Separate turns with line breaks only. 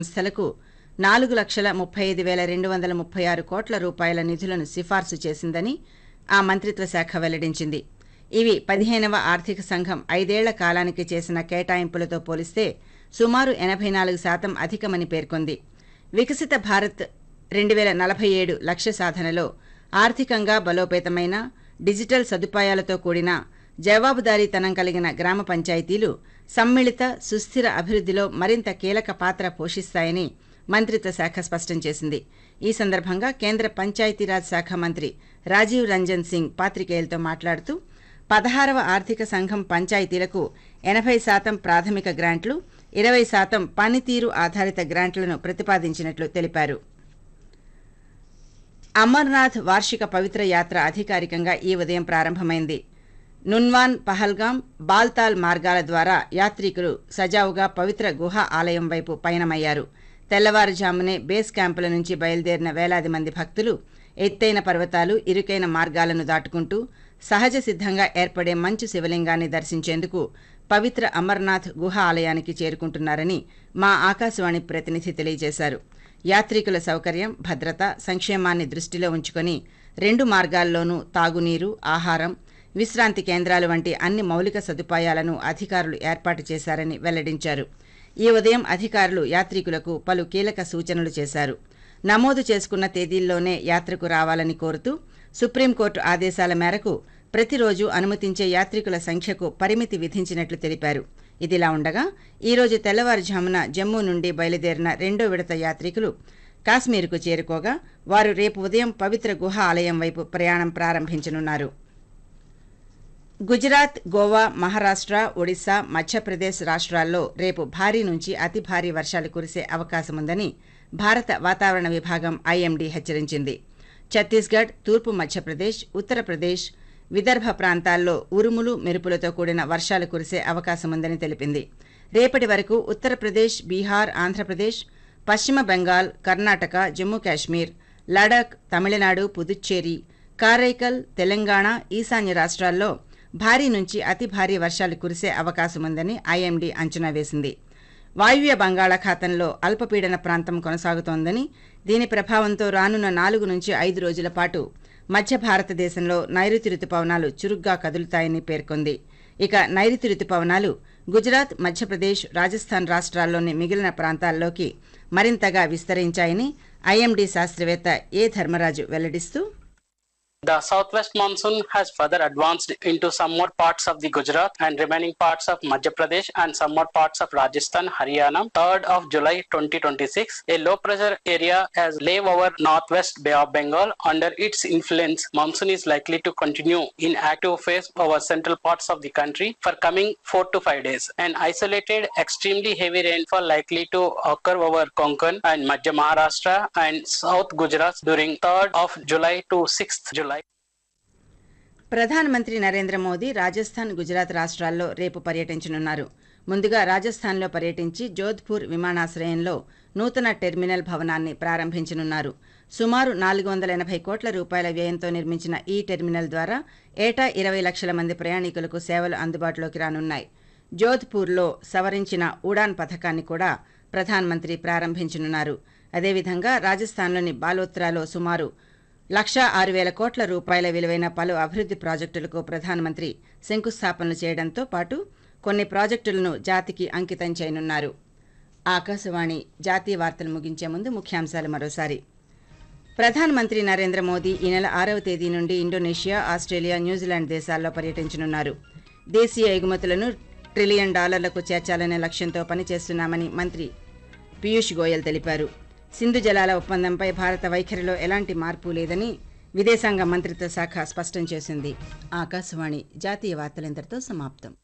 సంస్థలకు నాలుగు లక్షల ముప్పై ఐదు వేల రెండు వందల ముప్పై ఆరు కోట్ల రూపాయల నిధులను సిఫార్సు చేసిందని ఆ మంత్రిత్వ శాఖ వెల్లడించింది ఇవి పదిహేనవ ఆర్థిక సంఘం ఐదేళ్ల కాలానికి చేసిన కేటాయింపులతో పోలిస్తే సుమారు ఎనభై నాలుగు శాతం అధికమని పేర్కొంది వికసిత భారత్ రెండు వేల నలభై ఏడు లక్ష్య సాధనలో ఆర్థికంగా బలోపేతమైన డిజిటల్ సదుపాయాలతో కూడిన జవాబుదారీతనం కలిగిన గ్రామ పంచాయతీలు సమ్మిళిత సుస్థిర అభివృద్ధిలో మరింత కీలక పాత్ర పోషిస్తాయని మంత్రిత్వ శాఖ స్పష్టం చేసింది ఈ సందర్భంగా కేంద్ర పంచాయతీరాజ్ శాఖ మంత్రి రాజీవ్ రంజన్ సింగ్ పాత్రికేయులతో మాట్లాడుతూ పదహారవ ఆర్థిక సంఘం పంచాయతీలకు ఎనభై శాతం ప్రాథమిక గ్రాంట్లు ఇరవై శాతం పనితీరు ఆధారిత గ్రాంట్లను ప్రతిపాదించినట్లు తెలిపారు అమర్నాథ్ వార్షిక పవిత్ర యాత్ర అధికారికంగా ఈ ఉదయం ప్రారంభమైంది నున్వాన్ పహల్గాం బాల్తాల్ మార్గాల ద్వారా యాత్రికులు సజావుగా పవిత్ర గుహ ఆలయం వైపు పయనమయ్యారు తెల్లవారుజామునే బేస్ క్యాంపుల నుంచి బయలుదేరిన వేలాది మంది భక్తులు ఎత్తైన పర్వతాలు ఇరుకైన మార్గాలను దాటుకుంటూ సహజ సిద్ధంగా ఏర్పడే మంచు శివలింగాన్ని దర్శించేందుకు పవిత్ర అమర్నాథ్ గుహ ఆలయానికి చేరుకుంటున్నారని మా ఆకాశవాణి ప్రతినిధి తెలియజేశారు యాత్రికుల సౌకర్యం భద్రత సంక్షేమాన్ని దృష్టిలో ఉంచుకొని రెండు మార్గాల్లోనూ తాగునీరు ఆహారం విశ్రాంతి కేంద్రాలు వంటి అన్ని మౌలిక సదుపాయాలను అధికారులు ఏర్పాటు చేశారని వెల్లడించారు ఈ ఉదయం అధికారులు యాత్రికులకు పలు కీలక సూచనలు చేశారు నమోదు చేసుకున్న తేదీల్లోనే యాత్రకు రావాలని కోరుతూ సుప్రీంకోర్టు ఆదేశాల మేరకు ప్రతిరోజు అనుమతించే యాత్రికుల సంఖ్యకు పరిమితి విధించినట్లు తెలిపారు ఇదిలా ఉండగా ఈ రోజు తెల్లవారుజామున జమ్మూ నుండి బయలుదేరిన రెండో విడత యాత్రికులు కాశ్మీర్కు చేరుకోగా వారు రేపు ఉదయం పవిత్ర గుహ ఆలయం వైపు ప్రయాణం ప్రారంభించనున్నారు గుజరాత్ గోవా మహారాష్ట్ర ఒడిశా మధ్యప్రదేశ్ రాష్ట్రాల్లో రేపు భారీ నుంచి అతి భారీ వర్షాలు కురిసే అవకాశముందని భారత వాతావరణ విభాగం ఐఎండీ హెచ్చరించింది ఛత్తీస్గఢ్ తూర్పు మధ్యప్రదేశ్ ఉత్తరప్రదేశ్ విదర్భ ప్రాంతాల్లో ఉరుములు మెరుపులతో కూడిన వర్షాలు కురిసే అవకాశముందని తెలిపింది రేపటి వరకు ఉత్తరప్రదేశ్ బీహార్ ఆంధ్రప్రదేశ్ పశ్చిమ బెంగాల్ కర్ణాటక జమ్మూ కాశ్మీర్ లడాక్ తమిళనాడు పుదుచ్చేరి కారైకల్ తెలంగాణ ఈశాన్య రాష్ట్రాల్లో భారీ నుంచి అతి భారీ వర్షాలు కురిసే అవకాశముందని ఐఎండీ అంచనా వేసింది వాయువ్య బంగాళాఖాతంలో అల్పపీడన ప్రాంతం కొనసాగుతోందని దీని ప్రభావంతో రానున్న నాలుగు నుంచి ఐదు రోజుల పాటు మధ్య భారతదేశంలో నైరుతి రుతుపవనాలు చురుగ్గా కదులుతాయని పేర్కొంది ఇక నైరుతి రుతుపవనాలు గుజరాత్ మధ్యప్రదేశ్ రాజస్థాన్ రాష్ట్రాల్లోని మిగిలిన ప్రాంతాల్లోకి మరింతగా విస్తరించాయని ఐఎండీ శాస్త్రవేత్త ఏ Dharmaraju వెల్లడిస్తూ
The southwest monsoon has further advanced into some more parts of the Gujarat and remaining parts of Madhya Pradesh and some more parts of Rajasthan, Haryana. 3rd of July 2026, a low pressure area has laid over northwest Bay of Bengal. Under its influence, monsoon is likely to continue in active phase over central parts of the country for coming 4 to 5 days. An isolated extremely heavy rainfall likely to occur over Konkan and Madhya Maharashtra and South Gujarat during 3rd of July to 6th July.
ప్రధానమంత్రి నరేంద్ర మోదీ రాజస్థాన్ గుజరాత్ రాష్ట్రాల్లో రేపు పర్యటించనున్నారు ముందుగా రాజస్థాన్లో పర్యటించి జోధ్పూర్ విమానాశ్రయంలో నూతన terminal భవనాన్ని ప్రారంభించనున్నారు సుమారు నాలుగు వందల ఎనభై కోట్ల రూపాయల వ్యయంతో నిర్మించిన ఈ టెర్మినల్ ద్వారా ఏటా ఇరవై లక్షల మంది ప్రయాణికులకు సేవలు అందుబాటులోకి రానున్నాయి జోధ్పూర్లో సవరించిన ఉడాన్ పథకాన్ని కూడా ప్రధానమంత్రి ప్రారంభించనున్నారు అదేవిధంగా రాజస్థాన్లోని బాలోత్రాలో సుమారు లక్షా ఆరు వేల కోట్ల రూపాయల విలువైన పలు అభివృద్ధి ప్రాజెక్టులకు ప్రధానమంత్రి శంకుస్థాపనలు చేయడంతో పాటు కొన్ని ప్రాజెక్టులను జాతికి అంకితం చేయనున్నారు ఆకాశవాణి జాతీయ వార్తలు ముగించే ముందు ముఖ్యాంశాలు మరోసారి ప్రధానమంత్రి నరేంద్ర మోదీ ఈ నెల ఆరవ తేదీ నుండి ఇండోనేషియా ఆస్ట్రేలియా న్యూజిలాండ్ దేశాల్లో పర్యటించనున్నారు దేశీయ ఎగుమతులను ట్రిలియన్ డాలర్లకు చేర్చాలనే లక్ష్యంతో పనిచేస్తున్నామని మంత్రి పీయూష్ గోయల్ తెలిపారు సింధు జలాల ఒప్పందంపై భారత వైఖరిలో ఎలాంటి మార్పు లేదని విదేశాంగ మంత్రిత్వ శాఖ స్పష్టం చేసింది ఆకాశవాణి జాతీయ వార్తలింతటితో సమాప్తం